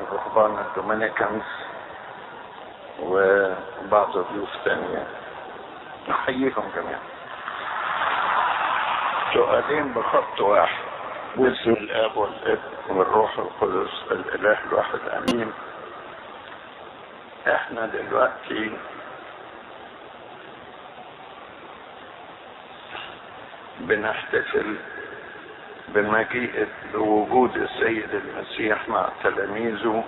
الرهبان الدومينيكانز وبعض الضيوف تانية نحييهم جميعا سؤالين بخط واحد باسم الاب والابن والروح القدس الاله الواحد امين احنا دلوقتي بنحتفل بمجيء بوجود السيد المسيح مع تلاميذه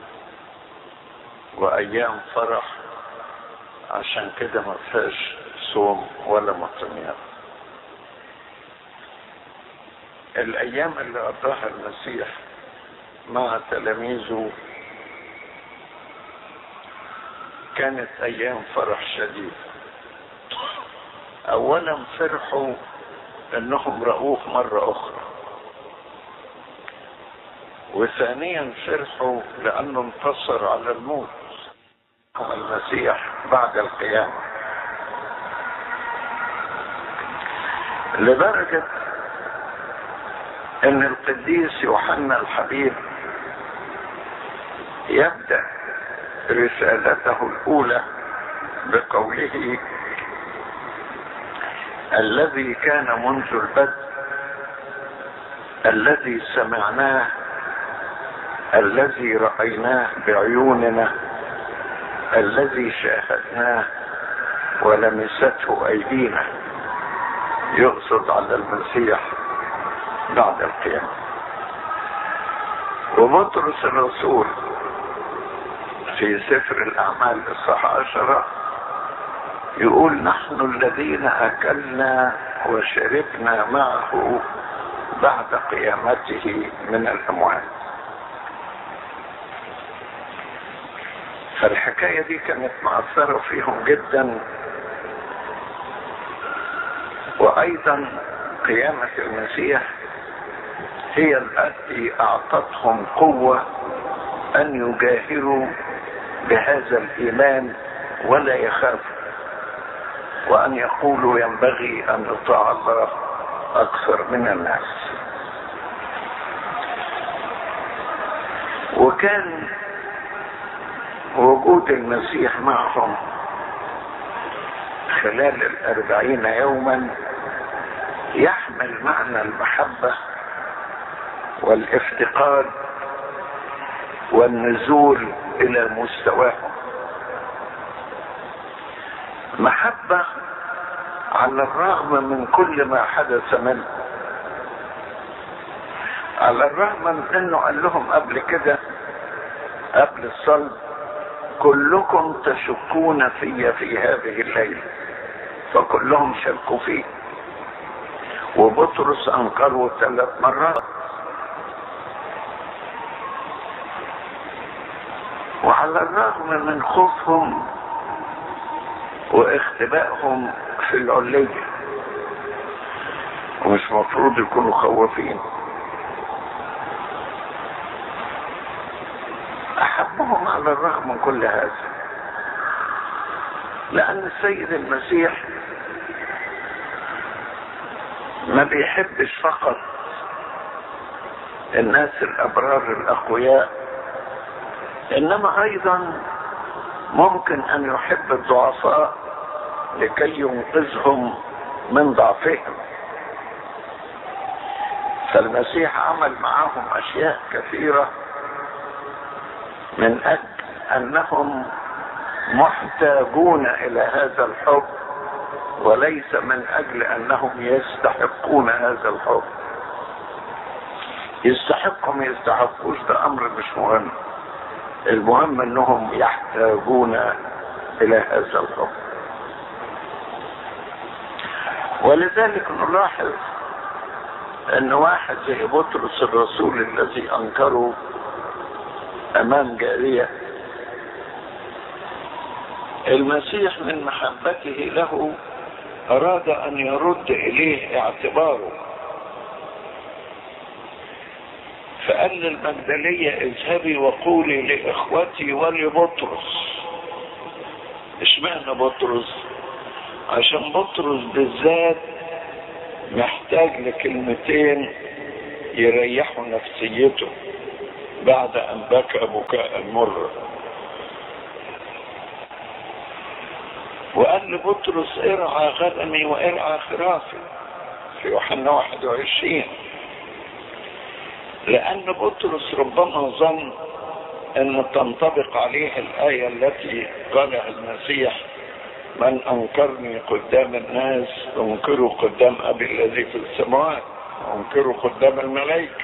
وايام فرح عشان كده ما فيهاش صوم ولا مطمئن الايام اللي قضاها المسيح مع تلاميذه كانت ايام فرح شديد اولا فرحوا انهم رأوه مرة اخرى وثانيا فرحوا لانه انتصر على الموت المسيح بعد القيامة لدرجة ان القديس يوحنا الحبيب يبدأ رسالته الاولى بقوله الذي كان منذ البدء الذي سمعناه الذي رأيناه بعيوننا الذي شاهدناه ولمسته أيدينا يقصد على المسيح بعد القيامة وبطرس الرسول في سفر الأعمال الصح عشرة يقول نحن الذين أكلنا وشربنا معه بعد قيامته من الأموات فالحكاية دي كانت مأثرة فيهم جدا وأيضا قيامة المسيح هي التي أعطتهم قوة أن يجاهروا بهذا الإيمان ولا يخافوا وأن يقولوا ينبغي أن نطاع الله أكثر من الناس وكان وجود المسيح معهم خلال الأربعين يوما يحمل معنى المحبة والافتقاد والنزول إلى مستواهم محبة على الرغم من كل ما حدث منه على الرغم من انه قال لهم قبل كده قبل الصلب كلكم تشكون في في هذه الليلة فكلهم شكوا فيه وبطرس انكره ثلاث مرات وعلى الرغم من خوفهم واختبائهم في العلية ومش مفروض يكونوا خوافين احبهم على الرغم من كل هذا لان السيد المسيح ما بيحبش فقط الناس الابرار الاقوياء انما ايضا ممكن ان يحب الضعفاء لكي ينقذهم من ضعفهم فالمسيح عمل معهم اشياء كثيره من اجل انهم محتاجون الى هذا الحب وليس من اجل انهم يستحقون هذا الحب يستحقوا ما يستحقوش ده امر مش مهم المهم انهم يحتاجون الى هذا الحب ولذلك نلاحظ ان واحد زي بطرس الرسول الذي انكره امام جاريه المسيح من محبته له اراد ان يرد اليه اعتباره فقال للمجدلية اذهبي وقولي لاخوتي ولبطرس اشمعنى بطرس عشان بطرس بالذات محتاج لكلمتين يريحوا نفسيته بعد ان بكى بكاء مرا وقال لبطرس ارعى غنمي وارعى خرافي في يوحنا 21 لأن بطرس ربما ظن أن تنطبق عليه الآية التي قالها المسيح من أنكرني قدام الناس أنكره قدام أبي الذي في السماوات أنكره قدام الملائكة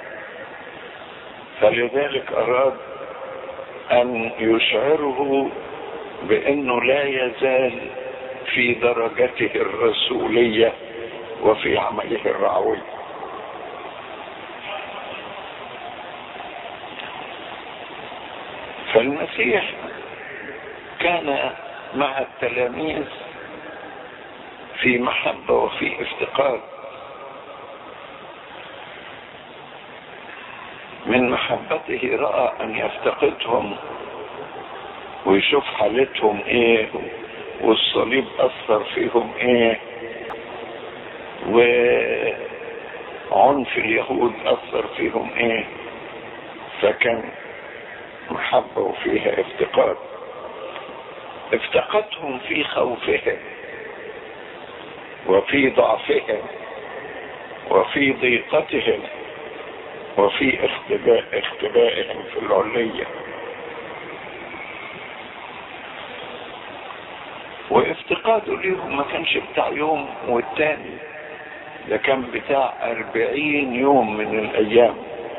فلذلك أراد أن يشعره بأنه لا يزال في درجته الرسولية وفي عمله الرعوي فالمسيح كان مع التلاميذ في محبة وفي افتقار من محبته رأى أن يفتقدهم ويشوف حالتهم ايه والصليب أثر فيهم ايه وعنف اليهود أثر فيهم ايه فكان محبة وفيها افتقاد افتقدهم في خوفهم وفي ضعفهم وفي ضيقتهم وفي اختباء اختبائهم في العلية وافتقاده ليهم ما كانش بتاع يوم والتاني ده كان بتاع أربعين يوم من الأيام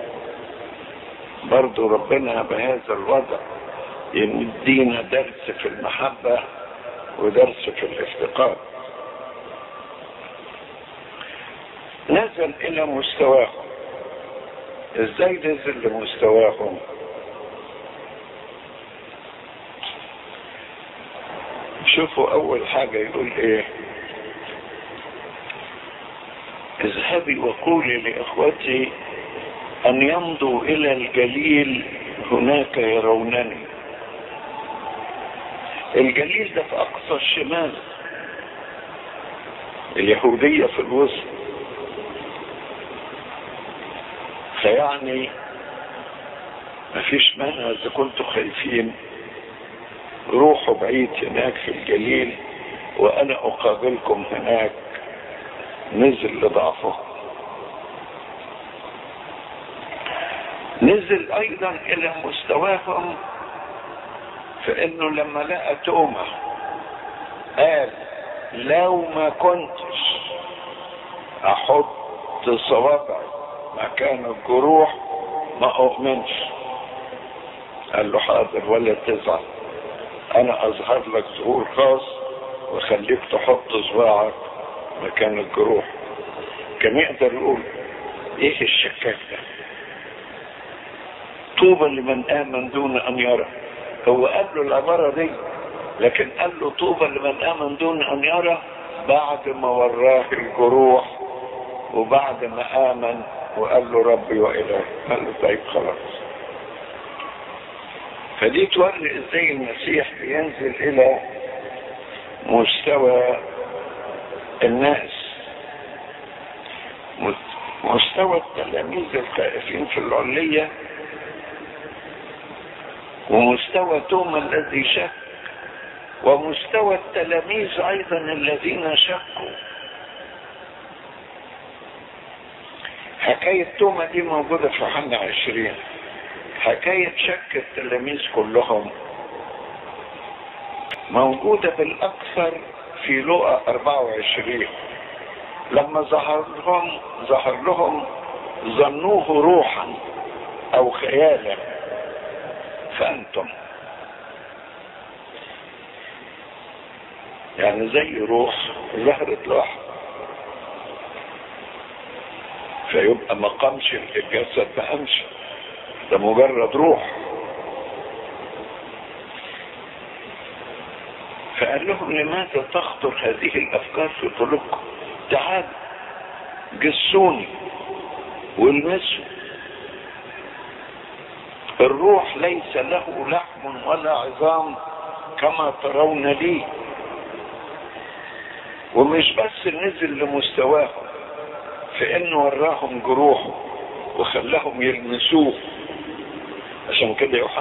برضو ربنا بهذا الوضع يدينا درس في المحبة ودرس في الافتقار نزل إلى مستواهم ازاي نزل لمستواهم شوفوا اول حاجة يقول ايه اذهبي وقولي لاخوتي ان يمضوا الى الجليل هناك يرونني الجليل ده في اقصى الشمال اليهودية في الوسط فيعني مفيش مانع اذا كنتوا خايفين روحوا بعيد هناك في الجليل وانا اقابلكم هناك نزل لضعفه نزل ايضا الى مستواهم فانه لما لقى تومة قال لو ما كنتش احط صوابعي مكان الجروح ما اؤمنش قال له حاضر ولا تزعل انا اظهر لك ظهور خاص وخليك تحط صباعك مكان الجروح كان يقدر يقول ايه الشكاك ده طوبى لمن امن دون ان يرى هو قال له العبارة دي لكن قال له طوبى لمن امن دون ان يرى بعد ما وراه الجروح وبعد ما امن وقال له ربي وإله قال له طيب خلاص فدي توري ازاي المسيح بينزل الى مستوى الناس مستوى التلاميذ الخائفين في العلية ومستوى توما الذي شك ومستوى التلاميذ ايضا الذين شكوا حكاية توما دي موجودة في يوحنا عشرين حكاية شك التلاميذ كلهم موجودة بالأكثر في لقا 24 لما ظهر لهم ظهر لهم ظنوه روحا أو خيالا فأنتم يعني زي روح ظهرت لوحده فيبقى ما قامش الجسد ما قامش ده مجرد روح فقال لهم لماذا تخطر هذه الافكار في قلوبكم تعالوا جسوني والمسوا الروح ليس له لحم ولا عظام كما ترون لي ومش بس نزل لمستواهم في انه وراهم جروحه وخلاهم يلمسوه عشان كده يوحنا